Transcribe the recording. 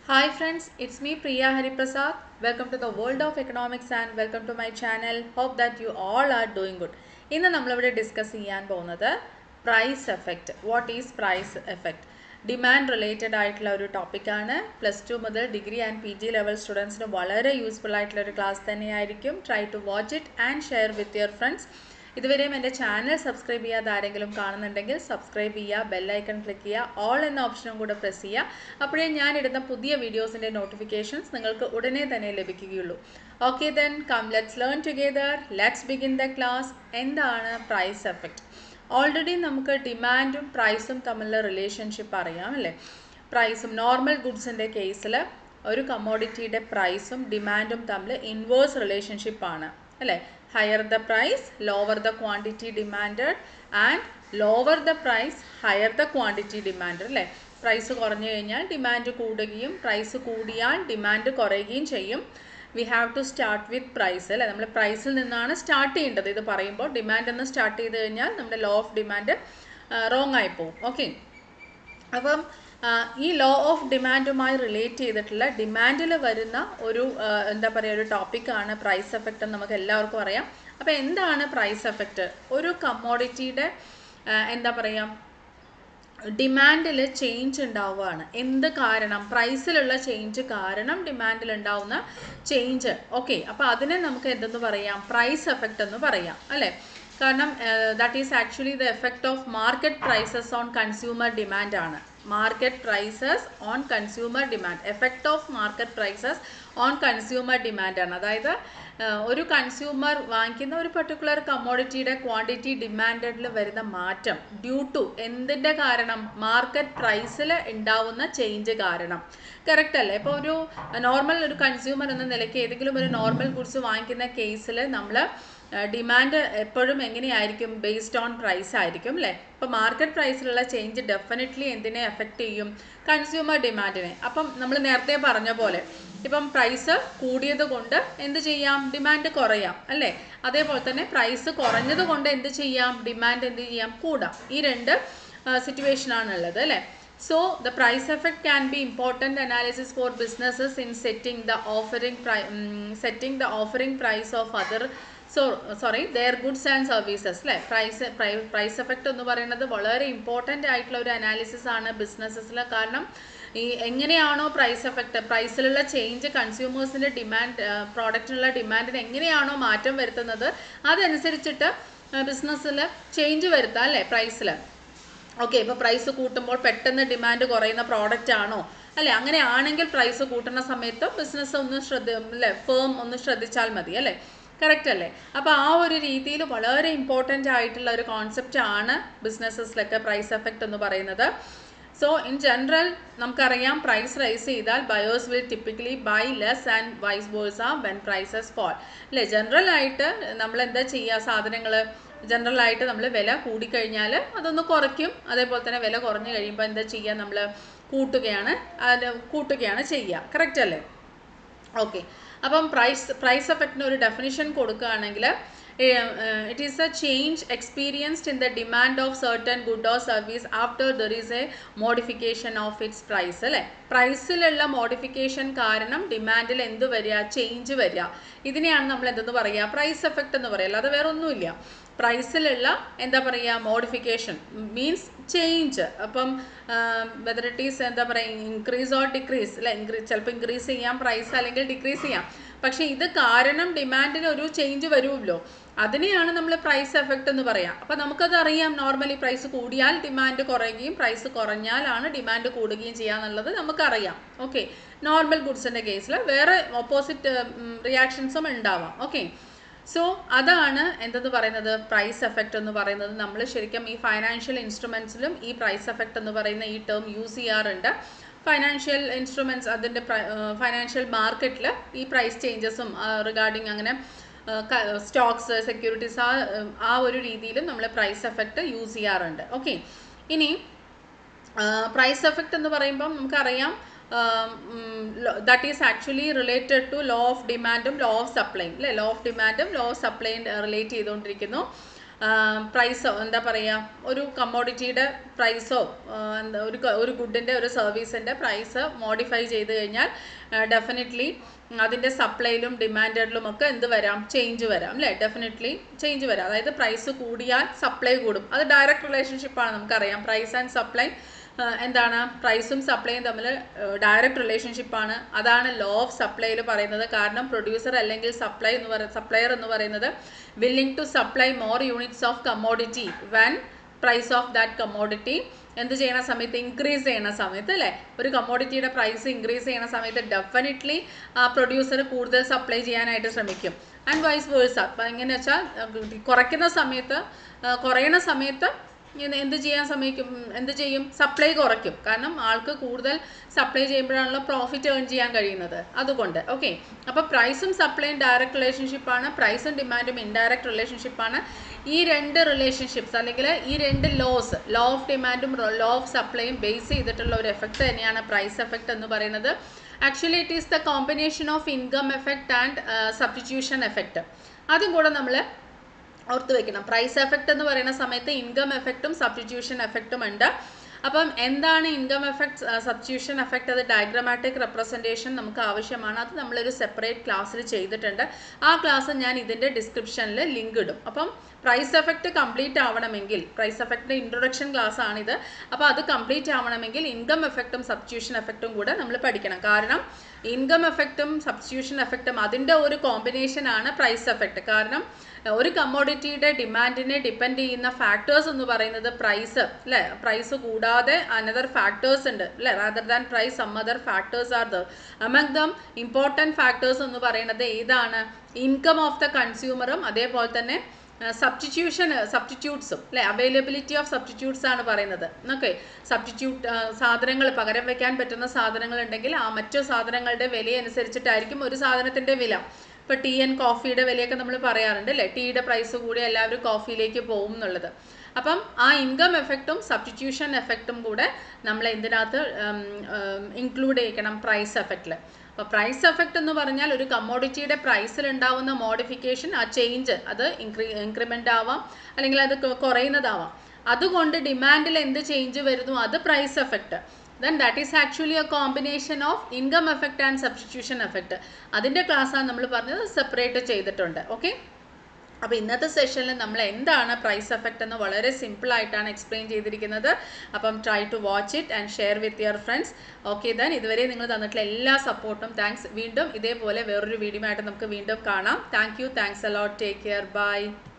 Hi friends, it's me Priya Hariprasad. Welcome to the world of economics and welcome to my channel. Hope that you all are doing good. ഇന്ന് നമ്മളിവിടെ discuss ചെയ്യാൻ പോകുന്നത് price effect what is price effect demand related ആയിട്ടുള്ള ഒരു ടോപ്പിക്കാണ് plus two മുതൽ degree and P G level സ്റ്റുഡൻസിന് വളരെ യൂസ്ഫുൾ ആയിട്ടുള്ള ഒരു ക്ലാസ് തന്നെയായിരിക്കും try to watch it and share with your friends ഇതുവരെയും എൻ്റെ ചാനൽ സബ്സ്ക്രൈബ് ചെയ്യാതെ ആരെങ്കിലും കാണുന്നുണ്ടെങ്കിൽ സബ്സ്ക്രൈബ് ചെയ്യുക ബെല്ലൈക്കൺ ക്ലിക്ക് ചെയ്യുക ഓൾ എന്ന ഓപ്ഷനും കൂടെ പ്രസ് ചെയ്യുക അപ്പോഴേ ഞാൻ ഇടുന്ന പുതിയ വീഡിയോസിൻ്റെ നോട്ടിഫിക്കേഷൻസ് നിങ്ങൾക്ക് ഉടനെ തന്നെ ലഭിക്കുകയുള്ളൂ okay then come let's learn together let's begin the class എന്താണ് പ്രൈസ് എഫക്റ്റ് ഓൾറെഡി നമുക്ക് ഡിമാൻഡും പ്രൈസും തമ്മിലുള്ള റിലേഷൻഷിപ്പ് അറിയാം അല്ലേ പ്രൈസും നോർമൽ ഗുഡ്സിൻ്റെ കേസിൽ ഒരു കമ്മോഡിറ്റിയുടെ പ്രൈസും ഡിമാൻഡും തമ്മിൽ ഇൻവേഴ്സ് റിലേഷൻഷിപ്പാണ് അല്ലേ higher the price lower the quantity demanded and lower the price higher the quantity demand അല്ലേ പ്രൈസ് കുറഞ്ഞു കഴിഞ്ഞാൽ ഡിമാൻഡ് കൂടുകയും പ്രൈസ് കൂടിയാൽ ഡിമാൻഡ് കുറയുകയും ചെയ്യും we have to start with price അല്ലേ നമ്മൾ പ്രൈസിൽ നിന്നാണ് സ്റ്റാർട്ട് ചെയ്യേണ്ടത് ഇത് പറയുമ്പോൾ ഡിമാൻഡ് എന്ന് സ്റ്റാർട്ട് ചെയ്ത് കഴിഞ്ഞാൽ നമ്മുടെ ലോ ഓഫ് ഡിമാൻഡ് റോങ് ആയി പോകും ഓക്കെ അപ്പം ഈ ലോ ഓഫ് ഡിമാൻഡുമായി റിലേറ്റ് ചെയ്തിട്ടുള്ള ഡിമാൻഡിൽ വരുന്ന ഒരു എന്താ പറയുക ഒരു ടോപ്പിക്കാണ് പ്രൈസ് എഫക്റ്റ് എന്ന് നമുക്ക് എല്ലാവർക്കും അറിയാം അപ്പോൾ എന്താണ് പ്രൈസ് എഫക്റ്റ് ഒരു കമ്മോഡിറ്റിയുടെ എന്താ പറയുക ഡിമാൻഡിൽ ചേഞ്ച് ഉണ്ടാവുകയാണ് എന്ത് കാരണം പ്രൈസിലുള്ള ചേഞ്ച് കാരണം ഡിമാൻഡിൽ ഉണ്ടാവുന്ന ചേഞ്ച് ഓക്കെ അപ്പോൾ അതിനെ നമുക്ക് എന്തെന്ന് പറയാം പ്രൈസ് എഫക്റ്റ് എന്ന് പറയാം അല്ലേ കാരണം that is actually the effect of market prices on consumer demand ആണ് market prices on consumer demand effect of market prices on consumer demand ആണ് അതായത് ഒരു കൺസ്യൂമർ വാങ്ങിക്കുന്ന ഒരു പർട്ടിക്കുലർ കമ്മോഡിറ്റിയുടെ ക്വാണ്ടിറ്റി ഡിമാൻഡിൽ വരുന്ന മാറ്റം ഡ്യൂ ടു എന്തിൻ്റെ കാരണം മാർക്കറ്റ് പ്രൈസിൽ ഉണ്ടാവുന്ന ചേഞ്ച് കാരണം കറക്റ്റ് അല്ലേ ഇപ്പോൾ ഒരു നോർമൽ ഒരു കൺസ്യൂമർ എന്ന നിലയ്ക്ക് ഏതെങ്കിലും ഒരു നോർമൽ ഗുഡ്സ് വാങ്ങിക്കുന്ന കേസിൽ നമ്മൾ ഡിമാൻഡ് എപ്പോഴും എങ്ങനെയായിരിക്കും ബേസ്ഡ് ഓൺ പ്രൈസ് ആയിരിക്കും അല്ലേ ഇപ്പോൾ മാർക്കറ്റ് പ്രൈസിലുള്ള ചേഞ്ച് ഡെഫിനറ്റ്ലി എന്തിനെ എഫക്റ്റ് ചെയ്യും കൺസ്യൂമർ ഡിമാൻഡിനെ അപ്പം നമ്മൾ നേരത്തെ പറഞ്ഞ പോലെ ഇപ്പം പ്രൈസ് കൂടിയത് കൊണ്ട് എന്ത് ചെയ്യാം ഡിമാൻഡ് കുറയാം അല്ലേ അതേപോലെ തന്നെ പ്രൈസ് കുറഞ്ഞത് കൊണ്ട് എന്ത് ചെയ്യാം ഡിമാൻഡ് എന്ത് ചെയ്യാം കൂടാം ഈ രണ്ട് സിറ്റുവേഷനാണ് ഉള്ളത് അല്ലേ So the price effect can be important analysis for businesses in setting the offering pri um, setting the offering price of other so sorry their goods and services അല്ലേ പ്രൈസ് പ്രൈസ് എഫക്റ്റ് എന്ന് പറയുന്നത് വളരെ important ആയിട്ടുള്ള ഒരു analysis ആണ് ബിസിനസ്സസിൽ കാരണം ഈ എങ്ങനെയാണോ പ്രൈസ് എഫക്റ്റ് പ്രൈസിലുള്ള ചേഞ്ച് കൺസ്യൂമേഴ്സിൻ്റെ ഡിമാൻഡ് പ്രോഡക്റ്റിനുള്ള ഡിമാൻഡിന് എങ്ങനെയാണോ മാറ്റം വരുത്തുന്നത് അതനുസരിച്ചിട്ട് ബിസിനസ്സിൽ ചേഞ്ച് വരുത്താം അല്ലേ പ്രൈസിൽ ഓക്കെ ഇപ്പോൾ പ്രൈസ് കൂട്ടുമ്പോൾ പെട്ടെന്ന് ഡിമാൻഡ് കുറയുന്ന പ്രോഡക്റ്റ് ആണോ അല്ലേ അങ്ങനെ ആണെങ്കിൽ പ്രൈസ് കൂട്ടുന്ന സമയത്ത് ബിസിനസ് ഒന്ന് ശ്രദ്ധ അല്ലേ ഫേം ഒന്ന് ശ്രദ്ധിച്ചാൽ മതി അല്ലേ കറക്റ്റ് അല്ലേ അപ്പോൾ ആ ഒരു രീതിയിൽ വളരെ ഇമ്പോർട്ടൻ്റ് ആയിട്ടുള്ള ഒരു കോൺസെപ്റ്റ് ആണ് ബിസിനസ്സസിലൊക്കെ പ്രൈസ് എഫക്റ്റ് എന്ന് പറയുന്നത് സോ ഇൻ ജനറൽ നമുക്കറിയാം പ്രൈസ് റൈസ് ചെയ്താൽ buyers will typically buy less and vice versa ah when prices fall അല്ലേ ജനറൽ ആയിട്ട് നമ്മൾ എന്താ ചെയ്യുക സാധനങ്ങൾ ജനറൽ ആയിട്ട് നമ്മൾ വില കൂടിക്കഴിഞ്ഞാൽ അതൊന്ന് കുറയ്ക്കും അതേപോലെ തന്നെ വില കുറഞ്ഞു കഴിയുമ്പോൾ എന്താ ചെയ്യുക നമ്മൾ കൂട്ടുകയാണ് അത് കൂട്ടുകയാണ് ചെയ്യുക കറക്റ്റ് അല്ലേ ഓക്കെ അപ്പം പ്രൈസ് പ്രൈസ് എഫക്റ്റിന് ഒരു ഡെഫിനിഷൻ കൊടുക്കുകയാണെങ്കിൽ it is a change experienced in the demand of certain good or service after there is a modification of its price അല്ലേ പ്രൈസിലുള്ള മോഡിഫിക്കേഷൻ കാരണം ഡിമാൻഡിൽ എന്ത് വരിക ചേഞ്ച് വരിക ഇതിനെയാണ് നമ്മൾ എന്തെന്ന് പറയുക പ്രൈസ് എഫക്റ്റ് എന്ന് പറയുക അല്ലാതെ വേറെ ഒന്നുമില്ല പ്രൈസിലുള്ള എന്താ പറയുക മോഡിഫിക്കേഷൻ മീൻസ് ചേഞ്ച് അപ്പം വെദർ ഇറ്റ് ഈസ് എന്താ പറയുക ഇൻക്രീസ് ഓർ ഡിക്രീസ് അല്ലെ ഇൻക്രീസ് ചിലപ്പോൾ ഇൻക്രീസ് ചെയ്യാം പ്രൈസ് അല്ലെങ്കിൽ ഡിക്രീസ് ചെയ്യാം പക്ഷേ ഇത് കാരണം ഡിമാൻഡിന് ഒരു ചേഞ്ച് വരുമല്ലോ അതിനെയാണ് നമ്മൾ പ്രൈസ് എഫക്റ്റ് എന്ന് പറയാം അപ്പോൾ നമുക്കത് അറിയാം നോർമലി പ്രൈസ് കൂടിയാൽ ഡിമാൻഡ് കുറയുകയും പ്രൈസ് കുറഞ്ഞാലാണ് ഡിമാൻഡ് കൂടുകയും ചെയ്യുക എന്നുള്ളത് നമുക്കറിയാം ഓക്കെ നോർമൽ ഗുഡ്സിൻ്റെ കേസിൽ വേറെ ഓപ്പോസിറ്റ് റിയാക്ഷൻസും ഉണ്ടാവാം ഓക്കെ സോ അതാണ് എന്തെന്ന് പറയുന്നത് പ്രൈസ് എഫക്റ്റ് എന്ന് പറയുന്നത് നമ്മൾ ശരിക്കും ഈ ഫൈനാൻഷ്യൽ ഇൻസ്ട്രുമെൻസിലും ഈ പ്രൈസ് എഫക്റ്റ് എന്ന് പറയുന്ന ഈ ടേം യൂസ് ചെയ്യാറുണ്ട് ഫൈനാൻഷ്യൽ ഇൻസ്ട്രുമെൻറ്റ്സ് അതിൻ്റെ ഫൈനാൻഷ്യൽ മാർക്കറ്റിൽ ഈ പ്രൈസ് ചേഞ്ചസും റിഗാർഡിങ് അങ്ങനെ സ്റ്റോക്സ് സെക്യൂരിറ്റീസ് ആ ആ ഒരു രീതിയിലും നമ്മൾ പ്രൈസ് എഫക്റ്റ് യൂസ് ചെയ്യാറുണ്ട് ഓക്കെ ഇനി പ്രൈസ് എഫക്റ്റ് എന്ന് പറയുമ്പം നമുക്കറിയാം that is actually related to law of ഡിമാൻഡും ലോ ഓഫ് സപ്ലൈയും അല്ലേ ലോ ഓഫ് ഡിമാൻഡും ലോ ഓഫ് സപ്ലൈയും റിലേറ്റ് ചെയ്തുകൊണ്ടിരിക്കുന്നു പ്രൈസോ എന്താ പറയുക ഒരു കമ്മോഡിറ്റിയുടെ പ്രൈസോ എന്താ ഒരു ക- ഒരു ഗുഡിൻ്റെ ഒരു സർവീസിൻ്റെ പ്രൈസ് മോഡിഫൈ ചെയ്ത് കഴിഞ്ഞാൽ ഡെഫിനറ്റ്ലി അതിൻ്റെ സപ്ലൈയിലും ഡിമാൻഡിലും ഒക്കെ എന്ത് വരാം ചേഞ്ച് വരാം അല്ലേ ഡെഫിനറ്റ്ലി ചേഞ്ച് വരാം അതായത് പ്രൈസ് കൂടിയാൽ സപ്ലൈ കൂടും അത് ഡയറക്റ്റ് റിലേഷൻഷിപ്പാണ് നമുക്കറിയാം പ്രൈസ് ആൻഡ് സപ്ലൈ എന്താണ് പ്രൈസും സപ്ലൈയും തമ്മിൽ ഡയറക്റ്റ് റിലേഷൻഷിപ്പാണ് അതാണ് ലോ ഓഫ് സപ്ലൈയിൽ പറയുന്നത് കാരണം പ്രൊഡ്യൂസർ അല്ലെങ്കിൽ സപ്ലൈ എന്ന് പറയുന്നത് സപ്ലയർ എന്ന് പറയുന്നത് willing to supply more units of commodity when price of that commodity എന്ത് ചെയ്യണ സമയത്ത് ഇൻക്രീസ് ചെയ്യണ സമയത്ത് അല്ലേ ഒരു കമ്മോഡിറ്റിയുടെ പ്രൈസ് ഇൻക്രീസ് ചെയ്യണ സമയത്ത് ഡെഫിനറ്റ്ലി ആ പ്രൊഡ്യൂസർ കൂടുതൽ സപ്ലൈ ചെയ്യാനായിട്ട് ശ്രമിക്കും ആൻഡ് വൈസ് വേഴ്സ അപ്പം എങ്ങനെ വെച്ചാൽ കുറയ്ക്കുന്ന സമയത്ത് ആ, കുറയണ സമയത്ത് ഇങ്ങനെ എന്ത് ചെയ്യാൻ സമയക്കും എന്ത് ചെയ്യും സപ്ലൈ കുറയ്ക്കും കാരണം ആൾക്ക് കൂടുതൽ സപ്ലൈ ചെയ്യുമ്പോഴാണല്ലോ പ്രോഫിറ്റ് ഏൺ ചെയ്യാൻ കഴിയുന്നത് അതുകൊണ്ട് ഓക്കെ അപ്പോൾ പ്രൈസും സപ്ലൈയും ഡയറക്റ്റ് റിലേഷൻഷിപ്പാണ് പ്രൈസും ഡിമാൻഡും ഇൻഡയറക്റ്റ് റിലേഷൻഷിപ്പാണ് ഈ രണ്ട് റിലേഷൻഷിപ്സ് അല്ലെങ്കിൽ ഈ രണ്ട് ലോസ് ലോ ഓഫ് ഡിമാൻഡും ലോ ഓഫ് സപ്ലൈയും ബേസ് ചെയ്തിട്ടുള്ള ഒരു എഫക്റ്റ് തന്നെയാണ് പ്രൈസ് എഫക്റ്റ് എന്ന് പറയുന്നത് actually it is the combination of income effect and substitution effect അതും കൂടെ നമ്മൾ ഓർത്ത് വെക്കണം പ്രൈസ് എഫക്റ്റ് എന്ന് പറയുന്ന സമയത്ത് ഇൻകം എഫക്റ്റും സബ്സ്റ്റിറ്റ്യൂഷൻ എഫക്റ്റും ഉണ്ട് അപ്പം എന്താണ് ഇൻകം എഫക്റ്റ് സബ്സ്റ്റിറ്റ്യൂഷൻ എഫക്റ്റ് അത് ഡയഗ്രമാറ്റിക് റെപ്രസെൻറ്റേഷൻ നമുക്ക് ആവശ്യമാണ് അത് നമ്മളൊരു സെപ്പറേറ്റ് ക്ലാസ്സിൽ ചെയ്തിട്ടുണ്ട് ആ ക്ലാസ് ഞാൻ ഇതിൻ്റെ ഡിസ്ക്രിപ്ഷനിൽ ലിങ്ക് ഇടും അപ്പം പ്രൈസ് എഫക്റ്റ് കംപ്ലീറ്റ് ആവണമെങ്കിൽ പ്രൈസ് എഫക്റ്റിൻ്റെ ഇൻട്രൊഡക്ഷൻ ക്ലാസ് ആണിത് അപ്പോൾ അത് കംപ്ലീറ്റ് ആവണമെങ്കിൽ ഇൻകം എഫക്റ്റും സബ്സ്റ്റിറ്റ്യൂഷൻ എഫക്റ്റും കൂടെ നമ്മൾ പഠിക്കണം കാരണം ഇൻകം എഫക്റ്റും സബ്സ്റ്റിറ്റ്യൂഷൻ എഫക്റ്റും അതിൻ്റെ ഒരു കോമ്പിനേഷൻ ആണ് പ്രൈസ് എഫക്റ്റ് കാരണം അഹ് ഒരു കമ്മോഡിറ്റിയുടെ ഡിമാൻഡിനെ ഡിപ്പെൻഡ് ചെയ്യുന്ന ഫാക്ടേഴ്സ് എന്ന് പറയുന്നത് പ്രൈസ് അല്ലേ പ്രൈസ് കൂടാതെ അനദർ ഫാക്ടേഴ്സ് ഉണ്ട് അല്ലേ rather than price some other factors are the among them important factors എന്ന് പറയുന്നത് ഏതാണ് ഇൻകം ഓഫ് ദ കൺസ്യൂമറും അതേപോലെ തന്നെ സബ്സ്റ്റിറ്റ്യൂഷൻ സബ്സ്റ്റിറ്റ്യൂട്ട്സും അല്ലേ അവൈലബിലിറ്റി ഓഫ് സബ്സ്റ്റിറ്റ്യൂട്ട്സ് ആണ് പറയുന്നത് ഓക്കെ സബ്സ്റ്റിറ്റ്യൂട്ട് സാധനങ്ങൾ പകരം വെക്കാൻ പറ്റുന്ന സാധനങ്ങൾ ഉണ്ടെങ്കിൽ ആ മറ്റു സാധനങ്ങളുടെ വില അനുസരിച്ചിട്ടായിരിക്കും ഒരു സാധനത്തിൻ്റെ വില ഇപ്പോൾ ടീ ആൻഡ് കോഫിയുടെ വിലയൊക്കെ നമ്മൾ പറയാറുണ്ട് അല്ലേ ടീയുടെ പ്രൈസ് കൂടി എല്ലാവരും കോഫിയിലേക്ക് പോകും എന്നുള്ളത് അപ്പം ആ ഇൻകം എഫക്റ്റും സബ്സ്റ്റിറ്റ്യൂഷൻ എഫക്റ്റും കൂടെ നമ്മൾ ഇതിനകത്ത് ഇൻക്ലൂഡ് ചെയ്യിക്കണം പ്രൈസ് എഫക്റ്റിൽ അപ്പോൾ പ്രൈസ് എഫക്റ്റ് എന്ന് പറഞ്ഞാൽ ഒരു കമ്മോഡിറ്റിയുടെ പ്രൈസിൽ ഉണ്ടാവുന്ന മോഡിഫിക്കേഷൻ ആ ചേഞ്ച് അത് ഇൻക്രി ഇൻക്രിമെൻ്റ് ആവാം അല്ലെങ്കിൽ അത് കൊ- കുറയുന്നതാവാം അതുകൊണ്ട് ഡിമാൻഡിൽ എന്ത് ചേഞ്ച് വരുന്നു അത് price effect then that is actually a combination of income effect and substitution effect അതിൻ്റെ ക്ലാസ്സാണ് നമ്മൾ പറഞ്ഞത് സെപ്പറേറ്റ് ചെയ്തിട്ടുണ്ട് ഓക്കെ അപ്പോൾ ഇന്നത്തെ സെഷനിൽ നമ്മൾ എന്താണ് പ്രൈസ് എഫക്റ്റ് എന്ന് വളരെ സിമ്പിൾ ആയിട്ടാണ് എക്സ്പ്ലെയിൻ ചെയ്തിരിക്കുന്നത് അപ്പം try to watch it and share with your friends okay then ഇതുവരെ നിങ്ങൾ തന്നിട്ടുള്ള എല്ലാ സപ്പോർട്ടും താങ്ക്സ് വീണ്ടും ഇതേപോലെ വേറൊരു വീഡിയോ ആയിട്ട് നമുക്ക് വീണ്ടും കാണാം thank you thanks a lot take care by